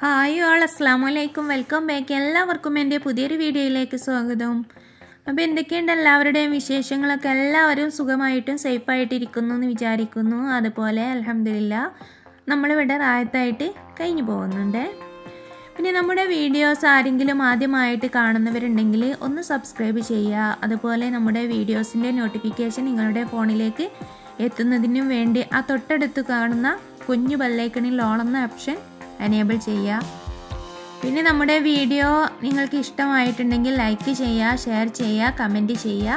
hi all അസ്സാം വലൈക്കും welcome back എല്ലാവർക്കും എൻ്റെ പുതിയൊരു വീഡിയോയിലേക്ക് സ്വാഗതം അപ്പോൾ എന്തൊക്കെയുണ്ട് എല്ലാവരുടെയും വിശേഷങ്ങളൊക്കെ എല്ലാവരും സുഖമായിട്ടും സേഫായിട്ട് ഇരിക്കുന്നു എന്ന് വിചാരിക്കുന്നു അതുപോലെ അലഹമില്ല നമ്മളിവിടെ റായത്തായിട്ട് കഴിഞ്ഞു പോകുന്നുണ്ട് പിന്നെ നമ്മുടെ വീഡിയോസ് ആരെങ്കിലും ആദ്യമായിട്ട് കാണുന്നവരുണ്ടെങ്കിൽ ഒന്ന് സബ്സ്ക്രൈബ് ചെയ്യുക അതുപോലെ നമ്മുടെ വീഡിയോസിൻ്റെ നോട്ടിഫിക്കേഷൻ നിങ്ങളുടെ ഫോണിലേക്ക് എത്തുന്നതിനും വേണ്ടി ആ തൊട്ടടുത്ത് കാണുന്ന കുഞ്ഞു ബെല്ലൈക്കണിൽ ഓളെന്ന ഓപ്ഷൻ എനേബിൾ ചെയ്യുക പിന്നെ നമ്മുടെ വീഡിയോ നിങ്ങൾക്ക് ഇഷ്ടമായിട്ടുണ്ടെങ്കിൽ ലൈക്ക് ചെയ്യുക ഷെയർ ചെയ്യുക കമൻറ്റ് ചെയ്യുക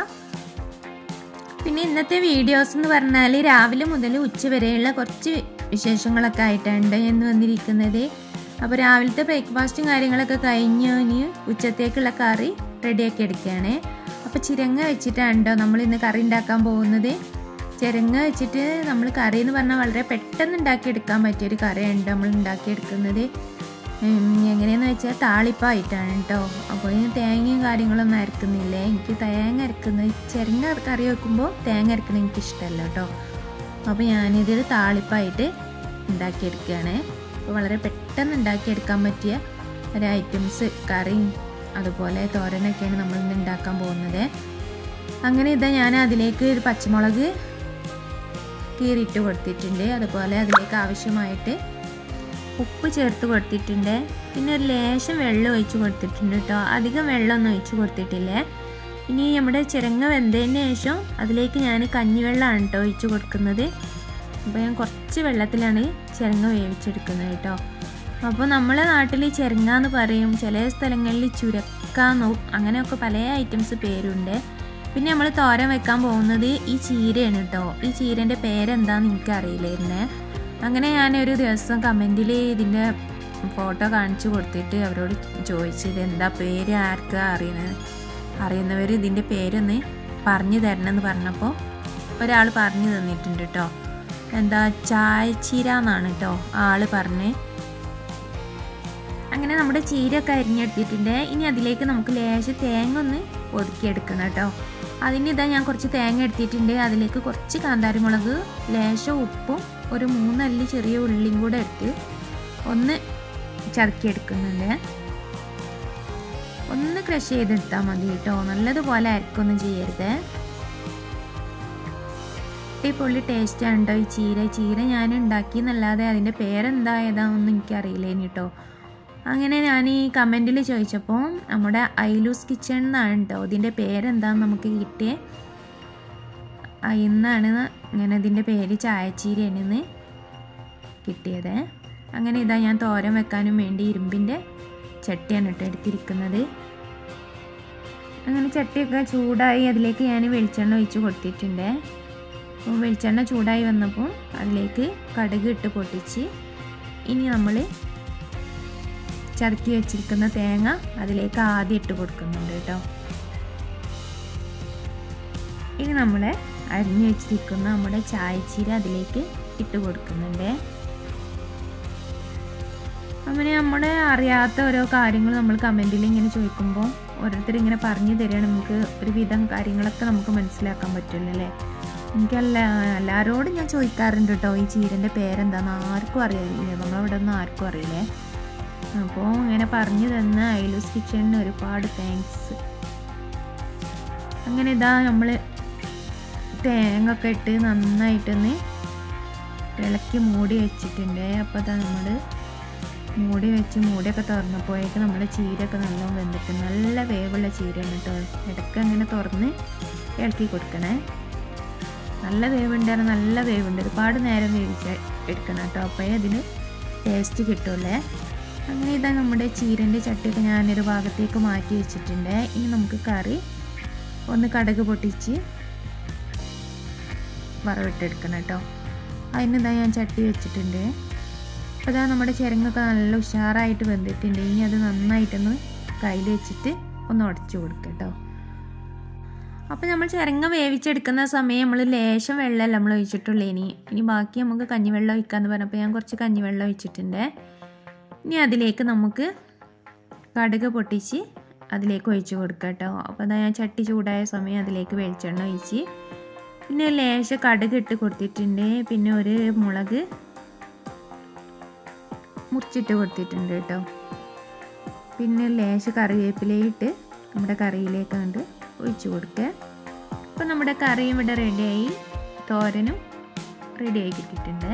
പിന്നെ ഇന്നത്തെ വീഡിയോസ് എന്ന് പറഞ്ഞാൽ രാവിലെ മുതൽ ഉച്ച വരെയുള്ള കുറച്ച് വിശേഷങ്ങളൊക്കെ ആയിട്ടുണ്ട് എന്ന് വന്നിരിക്കുന്നത് അപ്പോൾ രാവിലത്തെ ബ്രേക്ക്ഫാസ്റ്റും കാര്യങ്ങളൊക്കെ കഴിഞ്ഞ് ഇനി ഉച്ചത്തേക്കുള്ള കറി റെഡിയാക്കി എടുക്കുകയാണ് അപ്പോൾ ചിരങ്ങ വെച്ചിട്ടാണ് കേട്ടോ നമ്മൾ ഇന്ന് കറി ഉണ്ടാക്കാൻ പോകുന്നത് ചിരങ്ങ വെച്ചിട്ട് നമ്മൾ കറി എന്ന് പറഞ്ഞാൽ വളരെ പെട്ടെന്ന് ഉണ്ടാക്കിയെടുക്കാൻ പറ്റിയൊരു കറിയാണ് നമ്മൾ ഉണ്ടാക്കിയെടുക്കുന്നത് എങ്ങനെയെന്ന് വെച്ചാൽ താളിപ്പായിട്ടാണ് കേട്ടോ അപ്പോൾ ഇതിന് തേങ്ങയും കാര്യങ്ങളൊന്നും അരക്കുന്നില്ല എനിക്ക് തേങ്ങ അരക്കുന്നത് ചിരങ്ങ കറി വെക്കുമ്പോൾ തേങ്ങ അരക്കുന്നത് എനിക്ക് ഇഷ്ടമല്ല കേട്ടോ അപ്പോൾ ഞാനിതൊരു താളിപ്പായിട്ട് ഉണ്ടാക്കിയെടുക്കുകയാണ് അപ്പോൾ വളരെ പെട്ടെന്ന് ഉണ്ടാക്കിയെടുക്കാൻ പറ്റിയ ഒരു ഐറ്റംസ് കറിയും അതുപോലെ തോരനൊക്കെയാണ് നമ്മൾ ഇന്ന് ഉണ്ടാക്കാൻ പോകുന്നത് അങ്ങനെ ഇതാ ഞാൻ അതിലേക്ക് ഒരു പച്ചമുളക് കീറിയിട്ട് കൊടുത്തിട്ടുണ്ട് അതുപോലെ അതിലേക്ക് ആവശ്യമായിട്ട് ഉപ്പ് ചേർത്ത് കൊടുത്തിട്ടുണ്ട് പിന്നെ ഒരു ലേശം വെള്ളം ഒഴിച്ച് കൊടുത്തിട്ടുണ്ട് കേട്ടോ അധികം വെള്ളമൊന്നും ഒഴിച്ച് കൊടുത്തിട്ടില്ലേ ഇനി നമ്മുടെ ചിരങ്ങ വെന്തതിന് ശേഷം അതിലേക്ക് ഞാൻ കഞ്ഞിവെള്ളമാണ് കേട്ടോ ഒഴിച്ച് കൊടുക്കുന്നത് അപ്പോൾ ഞാൻ കുറച്ച് വെള്ളത്തിലാണ് ചിരങ്ങ വേവിച്ചെടുക്കുന്നത് കേട്ടോ അപ്പോൾ നമ്മളെ നാട്ടിൽ ചിരങ്ങ എന്ന് പറയും ചില സ്ഥലങ്ങളിൽ ചുരക്കാന്നോ അങ്ങനെയൊക്കെ പല ഐറ്റംസ് പേരുണ്ട് പിന്നെ നമ്മൾ തോരൻ വെക്കാൻ പോകുന്നത് ഈ ചീരയാണ് കേട്ടോ ഈ ചീരൻ്റെ പേരെന്താണെന്ന് എനിക്കറിയില്ലായിരുന്നേ അങ്ങനെ ഞാനൊരു ദിവസം കമൻറ്റിൽ ഇതിൻ്റെ ഫോട്ടോ കാണിച്ചു കൊടുത്തിട്ട് അവരോട് ചോദിച്ചു ഇത് എന്താ പേര് ആർക്കാ അറിയുന്നത് അറിയുന്നവർ ഇതിൻ്റെ പേരൊന്ന് പറഞ്ഞു തരണമെന്ന് പറഞ്ഞപ്പോൾ ഒരാൾ പറഞ്ഞു തന്നിട്ടുണ്ട് കേട്ടോ എന്താ ചായച്ചീര എന്നാണ് കേട്ടോ ആൾ പറഞ്ഞ് അങ്ങനെ നമ്മുടെ ചീരയൊക്കെ അരിഞ്ഞെടുത്തിട്ടുണ്ട് ഇനി അതിലേക്ക് നമുക്ക് ലേശം തേങ്ങ ഒന്ന് ഒതുക്കിയെടുക്കണം കേട്ടോ അതിന് ഇതാ ഞാൻ കുറച്ച് തേങ്ങ എടുത്തിട്ടുണ്ട് അതിലേക്ക് കുറച്ച് കാന്താരിമുളക് ലേശം ഉപ്പും ഒരു മൂന്നല്ലി ചെറിയ ഉള്ളിയും കൂടെ എടുത്ത് ഒന്ന് ചതക്കിയെടുക്കുന്നുണ്ട് ഒന്ന് ക്രഷ് ചെയ്തെടുത്താൽ മതി കേട്ടോ നല്ലതുപോലെ അരക്കൊന്നും ചെയ്യരുത് അടിപൊളി ടേസ്റ്റാണ് കേട്ടോ ഈ ചീര ചീര ഞാൻ ഉണ്ടാക്കി എന്നല്ലാതെ അതിൻ്റെ പേരെന്താ ഏതാണെന്നൊന്നും എനിക്കറിയില്ലേനി കേട്ടോ അങ്ങനെ ഞാൻ ഈ കമൻറ്റിൽ ചോദിച്ചപ്പോൾ നമ്മുടെ ഐലൂസ് കിച്ചൺ എന്നാണ് കേട്ടോ ഇതിൻ്റെ പേരെന്താന്ന് നമുക്ക് കിട്ടിയേ ഇന്നാണ് ഇങ്ങനെ ഇതിൻ്റെ പേര് ചായച്ചീരയാണെന്ന് കിട്ടിയത് അങ്ങനെ ഇതാ ഞാൻ തോരൻ വെക്കാനും വേണ്ടി ഇരുമ്പിൻ്റെ ചട്ടിയാണ് കേട്ടോ എടുത്തിരിക്കുന്നത് അങ്ങനെ ചട്ടിയൊക്കെ ചൂടായി അതിലേക്ക് ഞാൻ വെളിച്ചെണ്ണ ഒഴിച്ച് കൊടുത്തിട്ടുണ്ട് അപ്പോൾ വെളിച്ചെണ്ണ ചൂടായി വന്നപ്പോൾ അതിലേക്ക് കടുക് ഇട്ട് പൊട്ടിച്ച് ഇനി നമ്മൾ ചതക്കി വെച്ചിരിക്കുന്ന തേങ്ങ അതിലേക്ക് ആദ്യം ഇട്ട് കൊടുക്കുന്നുണ്ട് കേട്ടോ ഇനി നമ്മൾ അരിഞ്ഞു വെച്ചിരിക്കുന്ന നമ്മുടെ ചായച്ചീര അതിലേക്ക് ഇട്ട് കൊടുക്കുന്നുണ്ട് അങ്ങനെ നമ്മുടെ അറിയാത്ത ഓരോ കാര്യങ്ങൾ നമ്മൾ കമൻറ്റിൽ ഇങ്ങനെ ചോദിക്കുമ്പോൾ ഓരോരുത്തർ ഇങ്ങനെ പറഞ്ഞു തരികയാണ് നമുക്ക് ഒരു വിധം കാര്യങ്ങളൊക്കെ നമുക്ക് മനസ്സിലാക്കാൻ പറ്റില്ല അല്ലേ എനിക്കല്ല എല്ലാവരോടും ഞാൻ ചോദിക്കാറുണ്ട് കേട്ടോ ഈ ചീരൻ്റെ പേരെന്താന്ന് ആർക്കും അറിയില്ല നമ്മളവിടെ ഒന്നും ആർക്കും അറിയില്ലേ അപ്പോൾ ഇങ്ങനെ പറഞ്ഞു തന്ന ഐലൂസ് കിച്ചണിന് ഒരുപാട് താങ്ക്സ് അങ്ങനെ ഇതാ നമ്മൾ തേങ്ങ ഒക്കെ ഇട്ട് നന്നായിട്ടൊന്ന് ഇളക്കി മൂടി വെച്ചിട്ടുണ്ട് അപ്പോൾ ഇതാ നമ്മൾ മൂടി വെച്ച് മൂടിയൊക്കെ തുറന്നപ്പോഴേക്ക് നമ്മുടെ ചീരയൊക്കെ നല്ലോണം വെന്തിട്ട് നല്ല വേവുള്ള ചീരയാണ് കേട്ടോ ഇടയ്ക്ക് അങ്ങനെ തുറന്ന് ഇളക്കി കൊടുക്കണേ നല്ല വേവുണ്ടായിരുന്നു നല്ല വേവുണ്ട് ഒരുപാട് നേരം വേവിച്ച് എടുക്കണം കേട്ടോ അപ്പോഴേ അതിന് ടേസ്റ്റ് കിട്ടുമല്ലേ അങ്ങനെ ഇതാ നമ്മുടെ ചീരൻ്റെ ചട്ടിയൊക്കെ ഞാനൊരു ഭാഗത്തേക്ക് മാറ്റി വെച്ചിട്ടുണ്ട് ഇനി നമുക്ക് കറി ഒന്ന് കടുക് പൊട്ടിച്ച് വറവിട്ടെടുക്കണം കേട്ടോ അതിനിതാ ഞാൻ ചട്ടി വെച്ചിട്ടുണ്ട് അപ്പോൾ ഇതാ നമ്മുടെ ചിരങ്ങൊക്കെ നല്ല ഉഷാറായിട്ട് വെന്തിട്ടുണ്ട് ഇനി അത് നന്നായിട്ടൊന്ന് കയ്യിൽ വെച്ചിട്ട് ഒന്ന് ഉടച്ചു കൊടുക്കുക കേട്ടോ അപ്പോൾ നമ്മൾ ചിരങ്ങ വേവിച്ചെടുക്കുന്ന സമയം നമ്മൾ ലേശം വെള്ളമല്ല നമ്മൾ ഒഴിച്ചിട്ടുള്ളൂ ഇനി ഇനി ബാക്കി നമുക്ക് കഞ്ഞിവെള്ളം ഒഴിക്കാമെന്ന് പറഞ്ഞപ്പോൾ ഞാൻ കുറച്ച് കഞ്ഞിവെള്ളം ഒഴിച്ചിട്ടുണ്ട് ഇനി അതിലേക്ക് നമുക്ക് കടുക് പൊട്ടിച്ച് അതിലേക്ക് ഒഴിച്ച് കൊടുക്കുക കേട്ടോ അപ്പോൾ അതാ ഞാൻ ചട്ടി ചൂടായ സമയം അതിലേക്ക് വെളിച്ചെണ്ണ ഒഴിച്ച് പിന്നെ ലേശം കടുക് ഇട്ട് കൊടുത്തിട്ടുണ്ട് പിന്നെ ഒരു മുളക് മുറിച്ചിട്ട് കൊടുത്തിട്ടുണ്ട് കേട്ടോ പിന്നെ ലേശ കറിവേപ്പിലയിട്ട് നമ്മുടെ കറിയിലേക്ക് കണ്ട് ഒഴിച്ചു കൊടുക്കുക അപ്പോൾ നമ്മുടെ കറിയും ഇവിടെ റെഡിയായി തോരനും റെഡിയായി കിട്ടിയിട്ടുണ്ട്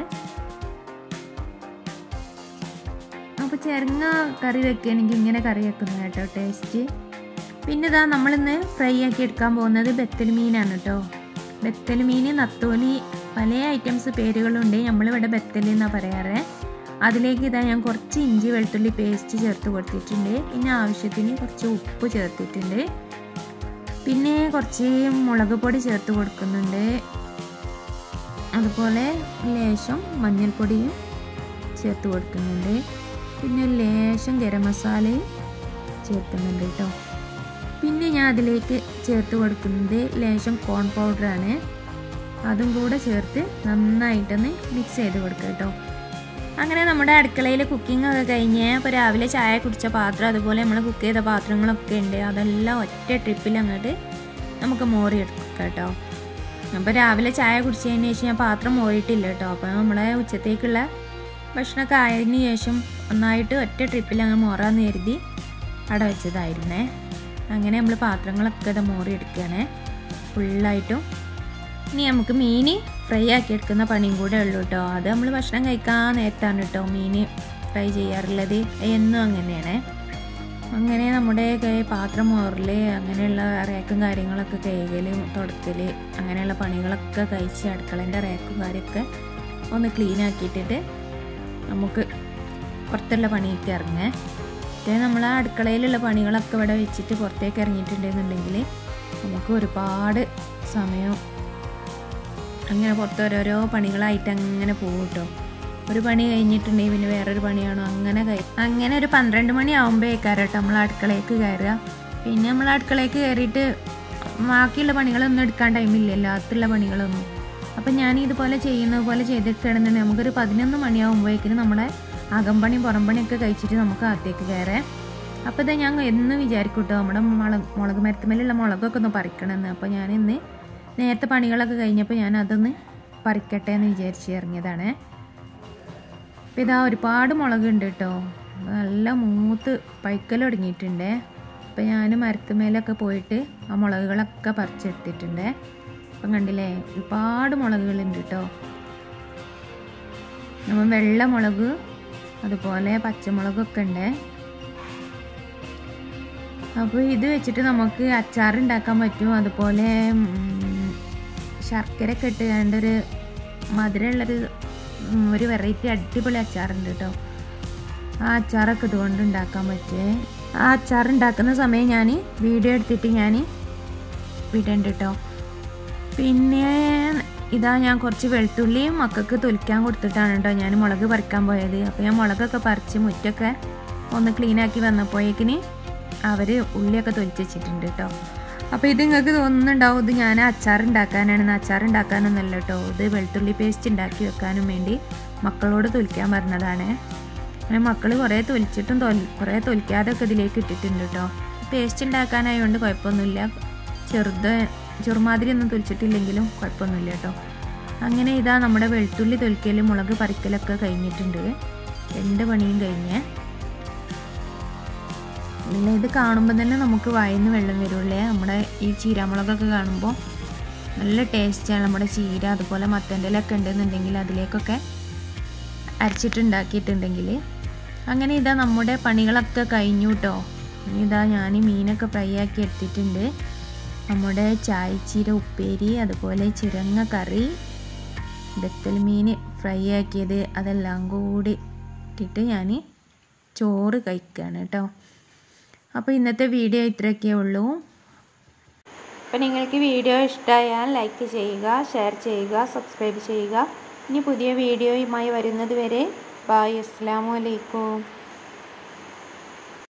അപ്പോൾ ചെരങ്ങ കറി വെക്കുകയാണെങ്കിൽ ഇങ്ങനെ കറി വെക്കുന്നത് കേട്ടോ ടേസ്റ്റ് പിന്നെ ഇതാ നമ്മളിന്ന് ഫ്രൈ ആക്കി എടുക്കാൻ പോകുന്നത് ബെത്തൽ മീനാണ് കേട്ടോ ബെത്തൽ മീൻ നത്തോലി പല ഐറ്റംസ് പേരുകളുണ്ട് നമ്മളിവിടെ ബെത്തൽ എന്നാണ് പറയാറ് അതിലേക്ക് ഇതാ ഞാൻ കുറച്ച് ഇഞ്ചി വെളുത്തുള്ളി പേസ്റ്റ് ചേർത്ത് കൊടുത്തിട്ടുണ്ട് പിന്നെ ആവശ്യത്തിന് കുറച്ച് ഉപ്പ് ചേർത്തിട്ടുണ്ട് പിന്നെ കുറച്ച് മുളക് പൊടി ചേർത്ത് കൊടുക്കുന്നുണ്ട് അതുപോലെ ലേശം മഞ്ഞൾപ്പൊടിയും ചേർത്ത് കൊടുക്കുന്നുണ്ട് പിന്നെ ലേശം ഗരം മസാലയും ചേർക്കുന്നുണ്ട് കേട്ടോ പിന്നെ ഞാൻ അതിലേക്ക് ചേർത്ത് കൊടുക്കുന്നത് ലേശം കോൺ പൗഡറാണ് അതും കൂടെ ചേർത്ത് നന്നായിട്ടൊന്ന് മിക്സ് ചെയ്ത് കൊടുക്കുക കേട്ടോ അങ്ങനെ നമ്മുടെ അടുക്കളയിൽ കുക്കിംഗ് ഒക്കെ കഴിഞ്ഞ് അപ്പോൾ രാവിലെ ചായ കുടിച്ച പാത്രം അതുപോലെ നമ്മൾ കുക്ക് ചെയ്ത പാത്രങ്ങളൊക്കെ ഉണ്ട് അതെല്ലാം ഒറ്റ ട്രിപ്പിൽ അങ്ങോട്ട് നമുക്ക് മോറി എടുക്കാം കേട്ടോ അപ്പോൾ രാവിലെ ചായ കുടിച്ചതിന് ശേഷം ഞാൻ പാത്രം മോറിയിട്ടില്ല കേട്ടോ അപ്പോൾ നമ്മളെ ഉച്ചത്തേക്കുള്ള ഭക്ഷണമൊക്കെ ആയതിനു ശേഷം ഒന്നായിട്ട് ഒറ്റ ട്രിപ്പിൽ അങ്ങ് മോറാന്ന് കരുതി അവിടെ വെച്ചതായിരുന്നേ അങ്ങനെ നമ്മൾ പാത്രങ്ങളൊക്കെ ഇത് മോറി എടുക്കുകയാണ് ഫുള്ളായിട്ടും ഇനി നമുക്ക് മീൻ ഫ്രൈ ആക്കി എടുക്കുന്ന പണിയും കൂടെ ഉള്ളൂ കേട്ടോ അത് നമ്മൾ ഭക്ഷണം കഴിക്കാൻ നേരത്താണ് കേട്ടോ മീൻ ഫ്രൈ ചെയ്യാറുള്ളത് എന്നും അങ്ങനെയാണ് അങ്ങനെ നമ്മുടെ പാത്രം മോറൽ അങ്ങനെയുള്ള റേക്കും കാര്യങ്ങളൊക്കെ കഴുകൽ തുടക്കൽ അങ്ങനെയുള്ള പണികളൊക്കെ കഴിച്ച് അടുക്കളേൻ്റെ റേക്കും കാര്യമൊക്കെ ഒന്ന് ക്ലീൻ ആക്കിയിട്ടിട്ട് നമുക്ക് പുറത്തുള്ള പണിയൊക്കെ ഇറങ്ങേ മറ്റേ നമ്മൾ ആ അടുക്കളയിലുള്ള പണികളൊക്കെ ഇവിടെ വെച്ചിട്ട് പുറത്തേക്ക് ഇറങ്ങിയിട്ടുണ്ടെന്നുണ്ടെങ്കിൽ നമുക്ക് ഒരുപാട് സമയം അങ്ങനെ പുറത്ത് ഓരോരോ പണികളായിട്ട് അങ്ങനെ പോകും കേട്ടോ ഒരു പണി കഴിഞ്ഞിട്ടുണ്ടെങ്കിൽ പിന്നെ വേറൊരു പണിയാണോ അങ്ങനെ കഴി അങ്ങനെ ഒരു പന്ത്രണ്ട് മണി ആകുമ്പോഴേക്കാരം കേട്ടോ നമ്മൾ അടുക്കളയ്ക്ക് കയറുക പിന്നെ നമ്മൾ അടുക്കളയ്ക്ക് കയറിയിട്ട് ബാക്കിയുള്ള പണികളൊന്നും എടുക്കാൻ ടൈമില്ലല്ലോ അകത്തുള്ള പണികളൊന്നും അപ്പം ഞാൻ ഇതുപോലെ ചെയ്യുന്നത് പോലെ ചെയ്തിട്ടുണ്ടെന്നുണ്ടെങ്കിൽ നമുക്കൊരു പതിനൊന്ന് മണിയാകുമ്പോഴേക്കിനും നമ്മുടെ അകമ്പണിയും പുറംപണിയൊക്കെ കഴിച്ചിട്ട് നമുക്ക് അകത്തേക്ക് കയറാം അപ്പോൾ ഇതാ ഞാൻ എന്ന് വിചാരിക്കും കേട്ടോ നമ്മുടെ മുളക് മുളക് മരത്തുമേലുള്ള മുളകൊക്കെ ഒന്ന് പറിക്കണമെന്ന് അപ്പോൾ ഞാൻ ഇന്ന് നേരത്തെ പണികളൊക്കെ കഴിഞ്ഞപ്പോൾ ഞാൻ അതൊന്ന് പറിക്കട്ടെ എന്ന് വിചാരിച്ച് ഇറങ്ങിയതാണ് അപ്പോൾ ഇതാ ഒരുപാട് മുളകുണ്ട് കേട്ടോ നല്ല മൂത്ത് പൈക്കൽ തുടങ്ങിയിട്ടുണ്ട് അപ്പോൾ ഞാൻ മരത്തുമേലൊക്കെ പോയിട്ട് ആ മുളകുകളൊക്കെ പറിച്ചെടുത്തിട്ടുണ്ട് അപ്പം കണ്ടില്ലേ ഒരുപാട് മുളകുകളുണ്ട് കേട്ടോ നമ്മൾ വെള്ള മുളക് അതുപോലെ പച്ചമുളകൊക്കെ ഉണ്ട് അപ്പോൾ ഇത് വെച്ചിട്ട് നമുക്ക് അച്ചാർ ഉണ്ടാക്കാൻ പറ്റും അതുപോലെ ശർക്കരയൊക്കെ ഇട്ട് ഒരു മധുരമുള്ളൊരു ഒരു വെറൈറ്റി അടിപൊളി അച്ചാറുണ്ട് കേട്ടോ ആ അച്ചാറൊക്കെ ഇതുകൊണ്ട് ഉണ്ടാക്കാൻ പറ്റുമേ ആ അച്ചാർ ഉണ്ടാക്കുന്ന സമയം ഞാൻ വീഡിയോ എടുത്തിട്ട് ഞാൻ വിടുന്നുണ്ട് കേട്ടോ പിന്നെ ഇതാ ഞാൻ കുറച്ച് വെളുത്തുള്ളിയും മക്കൾക്ക് തൊലിക്കാൻ കൊടുത്തിട്ടാണ് കേട്ടോ ഞാൻ മുളക് പറിക്കാൻ പോയത് അപ്പോൾ ഞാൻ മുളകൊക്കെ പറിച്ച് മുറ്റൊക്കെ ഒന്ന് ക്ലീനാക്കി വന്നപ്പോഴേക്കിന് അവർ ഉള്ളിയൊക്കെ തൊലിച്ച് വെച്ചിട്ടുണ്ട് കേട്ടോ അപ്പോൾ ഇത് നിങ്ങൾക്ക് തോന്നുന്നുണ്ടാവും ഇത് ഞാൻ അച്ചാർ ഉണ്ടാക്കാനാണെന്ന് അച്ചാർ ഉണ്ടാക്കാനൊന്നുമല്ല കേട്ടോ ഇത് വെളുത്തുള്ളി പേസ്റ്റ് ഉണ്ടാക്കി വെക്കാനും വേണ്ടി മക്കളോട് തൊലിക്കാൻ പറഞ്ഞതാണ് അങ്ങനെ മക്കൾ കുറേ തൊലിച്ചിട്ടും തൊലി കുറേ തൊലിക്കാതൊക്കെ ഇതിലേക്ക് ഇട്ടിട്ടുണ്ട് കേട്ടോ പേസ്റ്റ് ഉണ്ടാക്കാനായതുകൊണ്ട് കുഴപ്പമൊന്നുമില്ല ചെറുത് ചെറുമാതിരി ഒന്നും തൊലിച്ചിട്ടില്ലെങ്കിലും കുഴപ്പമൊന്നുമില്ല കേട്ടോ അങ്ങനെ ഇതാ നമ്മുടെ വെളുത്തുള്ളി തൊലിക്കലും മുളക് പറിക്കലൊക്കെ കഴിഞ്ഞിട്ടുണ്ട് രണ്ട് പണിയും കഴിഞ്ഞ് ഇല്ല ഇത് കാണുമ്പോൾ തന്നെ നമുക്ക് വായിന്ന് വെള്ളം വരുള്ളേ നമ്മുടെ ഈ ചീരാമുളകൊക്കെ കാണുമ്പോൾ നല്ല ടേസ്റ്റാണ് നമ്മുടെ ചീര അതുപോലെ മത്തൻ്റെ ഇലൊക്കെ ഉണ്ടെന്നുണ്ടെങ്കിൽ അതിലേക്കൊക്കെ അരച്ചിട്ടുണ്ടാക്കിയിട്ടുണ്ടെങ്കിൽ അങ്ങനെ ഇതാ നമ്മുടെ പണികളൊക്കെ കഴിഞ്ഞു കേട്ടോ ഇതാ ഞാൻ മീനൊക്കെ ഫ്രൈ ആക്കി എടുത്തിട്ടുണ്ട് നമ്മുടെ ചായച്ചീര ഉപ്പേരി അതുപോലെ ചിരങ്ങ കറി ബത്തൽ മീൻ ഫ്രൈ ആക്കിയത് അതെല്ലാം കൂടി ഇട്ടിട്ട് ഞാൻ ചോറ് കഴിക്കുകയാണ് കേട്ടോ അപ്പോൾ ഇന്നത്തെ വീഡിയോ ഇത്രയൊക്കെ ഉള്ളൂ അപ്പോൾ നിങ്ങൾക്ക് വീഡിയോ ഇഷ്ടമായാൽ ലൈക്ക് ചെയ്യുക ഷെയർ ചെയ്യുക സബ്സ്ക്രൈബ് ചെയ്യുക ഇനി പുതിയ വീഡിയോയുമായി വരുന്നത് വരെ ബായ് അസ്സാം വലൈക്കും